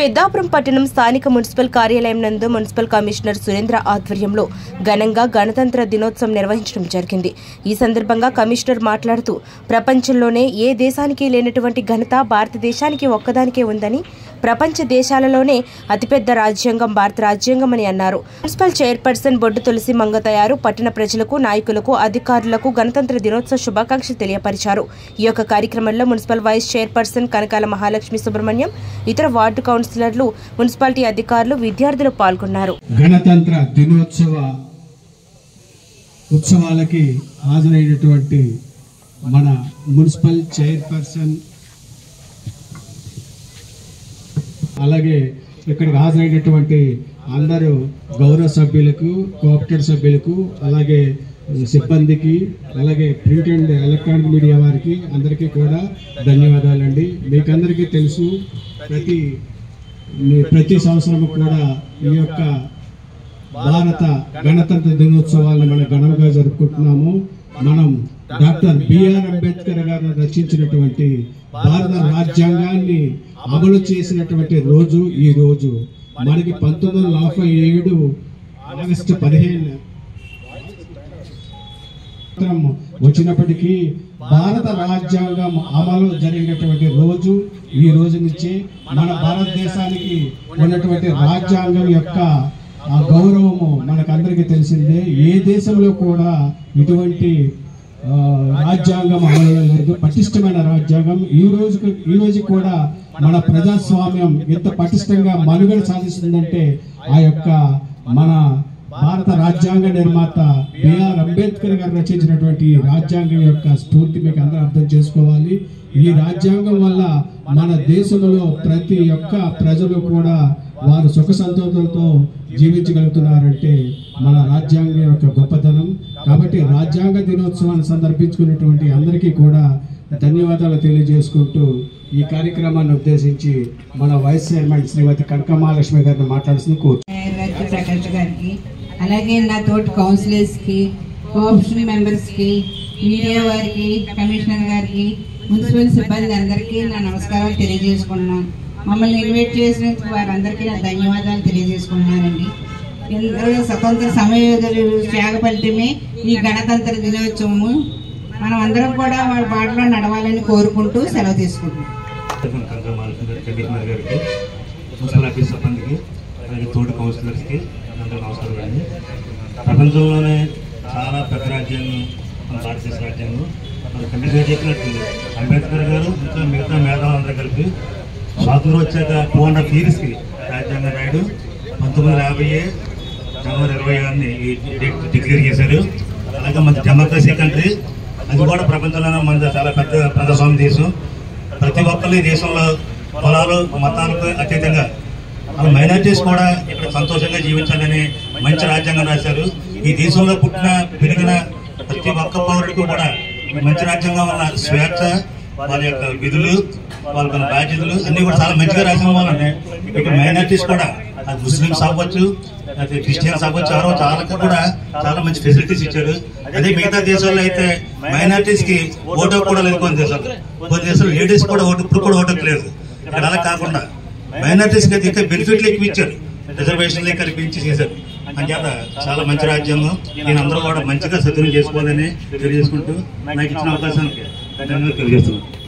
పెద్దాపురం పట్టణం స్థానిక మున్సిపల్ కార్యాలయం నందు మున్సిపల్ కమిషనర్ సురేంద్ర ఆధ్వర్యంలో ఘనంగా గణతంత్ర దినోత్సవం నిర్వహించడం జరిగింది ఈ సందర్భంగా కమిషనర్ మాట్లాడుతూ ప్రపంచంలోనే ఏ దేశానికి లేనటువంటి ఘనత భారతదేశానికి ఒక్కదానికే ఉందని ప్రపంచ దేశాలలోనే అతిపెద్ద రాజ్యాంగం భారత రాజ్యాంగం అని అన్నారు మున్సిపల్ చైర్పర్సన్ బొడ్డు తులసి మంగతయారు పట్టణ ప్రజలకు నాయకులకు అధికారులకు గణతంత్ర దినోత్సవ శుభాకాంక్షలు తెలియపరిచారు ఈ యొక్క కార్యక్రమంలో municipal vice chairperson Kanakala Mahalakshmi Subrahmanyam ఇతర వార్డు కౌన్సిలర్లు మున్సిపాలిటీ అధికారులు విద్యార్థులు పాల్గొన్నారు గణతంత్ర దినోత్సవ ఉత్సవాలకి హాజరైనటువంటి మన మున్సిపల్ చైర్పర్సన్ అలాగే ఇక్కడికి హాజరైనటువంటి అందరూ గౌరవ సభ్యులకు కోఆపరేటివ్ సభ్యులకు అలాగే సిబ్బందికి అలాగే ప్రింట్ అండ్ ఎలక్ట్రానిక్ మీడియా వారికి అందరికీ కూడా ధన్యవాదాలండి మీకందరికీ తెలుసు ప్రతి ప్రతి సంవత్సరం కూడా ఈ యొక్క భారత గణతంత్ర దినోత్సవాలను మనం ఘనంగా జరుపుకుంటున్నాము మనం డాక్టర్ బిఆర్ అంబేద్కర్ గారు రచించినటువంటి భారత రాజ్యాంగాన్ని అమలు చేసినటువంటి రోజు ఈ రోజు మనకి పంతొమ్మిది వందల నలభై ఏడు ఆగస్టు పదిహేను సంవత్సరం వచ్చినప్పటికీ భారత రాజ్యాంగం అమలు జరిగినటువంటి రోజు ఈ రోజు నుంచి మన భారతదేశానికి ఉన్నటువంటి రాజ్యాంగం యొక్క ఆ గౌరవము మనకందరికీ తెలిసిందే ఏ దేశంలో కూడా ఇటువంటి ఆ, రాజ్యాంగం అమలులో లేదు పటిష్టమైన రాజ్యాంగం ఈ రోజు ఈ రోజు కూడా మన ప్రజాస్వామ్యం ఎంత పటిష్టంగా మనుగడ సాధిస్తుందంటే ఆ యొక్క మన భారత రాజ్యాంగ నిర్మాత బిఆర్ అంబేద్కర్ గారు రచించినటువంటి ఈ రాజ్యాంగం యొక్క స్ఫూర్తి మీకు అందరూ అర్థం చేసుకోవాలి ఈ రాజ్యాంగం వల్ల మన దేశంలో ప్రతి ఒక్క ప్రజలు కూడా వారు సుఖ సంతోషాలతో జీవించగలుగుతున్నారంటే మన రాజ్యాంగం యొక్క గొప్పతనం కాబట్టి రాజ్యాంగ దినోత్సవాన్ని సందర్భించుకున్నటువంటి అందరికీ కూడా ధన్యవాదాలు తెలియజేసుకుంటూ ఈ కార్యక్రమాన్ని ఉద్దేశించి మన వైస్ చైర్మన్ శ్రీమతి కనకమహాలక్ష్మి గారిని మాట్లాడుతుంది కోరు మేయర్ గారికి ప్రకాష్ గారికి అలాగే నా తోటి కౌన్సిలర్స్కి కోఆపరేషన్ మెంబర్స్కి మీడియా వారికి కమిషనర్ గారికి మున్సిపల్ సిబ్బంది అందరికీ నా నమస్కారాలు తెలియజేసుకున్నాను మమ్మల్ని ఇన్వైట్ చేసినందుకు వారందరికీ నా ధన్యవాదాలు తెలియజేసుకున్నానండి ఎందరో స్వతంత్ర సమయోధులు త్యాగ ఫలితమే ఈ గణతంత్ర దినోత్సవము మనం అందరం కూడా వాళ్ళ బాటలో నడవాలని కోరుకుంటూ సెలవు తీసుకుంటున్నాం కనక మాలక్ష్మి గారికి కమిషనర్ గారికి మున్సిపల్ ఆఫీస్ సిబ్బందికి అలాగే తోటి కౌన్సిలర్స్కి అందరూ నమస్కారం అండి ప్రపంచంలోనే చాలా పెద్ద రాజ్యాంగం మన భారతదేశ రాజ్యాంగం మరి కమిషనర్ చెప్పినట్టు అంబేద్కర్ గారు ఇంకా మిగతా మేధావులందరూ కలిపి స్వాతంత్రం వచ్చాక టూ హండ్రెడ్ ఇయర్స్కి రాజ్యాంగం రాయడు పంతొమ్మిది వందల యాభై జనవరి ఇరవై ఆరుని ఈ డేట్ డిక్లేర్ చేశారు అలాగే మన డెమోక్రసీ కంట్రీ అది కూడా ప్రపంచంలోనే మన చాలా పెద్ద ప్రజాస్వామ్య దేశం ప్రతి ఒక్కరు ఈ దేశంలో కులాలు మతాలకు అతీతంగా మన మైనార్టీస్ కూడా ఇక్కడ సంతోషంగా జీవించాలని మంచి రాజ్యాంగం రాశారు ఈ దేశంలో పుట్టిన పెరిగిన ప్రతి ఒక్క పౌరుడికి కూడా ఈ మంచి రాజ్యాంగం వల్ల స్వేచ్ఛ వాళ్ళ యొక్క విధులు వాళ్ళ బాధ్యతలు అన్ని కూడా చాలా మంచిగా రాసిన వాళ్ళని ఇక్కడ మైనార్టీస్ కూడా అది ముస్లిమ్స్ అవ్వచ్చు అది క్రిస్టియన్స్ అవ్వచ్చు ఎవరో చాలా కూడా చాలా మంచి ఫెసిలిటీస్ ఇచ్చారు అదే మిగతా దేశాల్లో అయితే మైనార్టీస్ కి ఓటు కూడా లేదు కొన్ని దేశాలు కొన్ని దేశాలు లేడీస్ కూడా ఓటు ఇప్పుడు కూడా ఓటు లేదు ఇక్కడ అలా కాకుండా మైనార్టీస్ కి అయితే ఇంకా బెనిఫిట్లు ఎక్కువ ఇచ్చారు రిజర్వేషన్లు కల్పించి చేశారు అంచేత చాలా మంచి రాజ్యాంగం నేను అందరూ కూడా మంచిగా సద్వినియోగం చేసుకోవాలని తెలియజేసుకుంటూ నాకు ఇచ్చిన అవకాశానికి ధన్యవాదాలు తెలియజేస్తున్నాను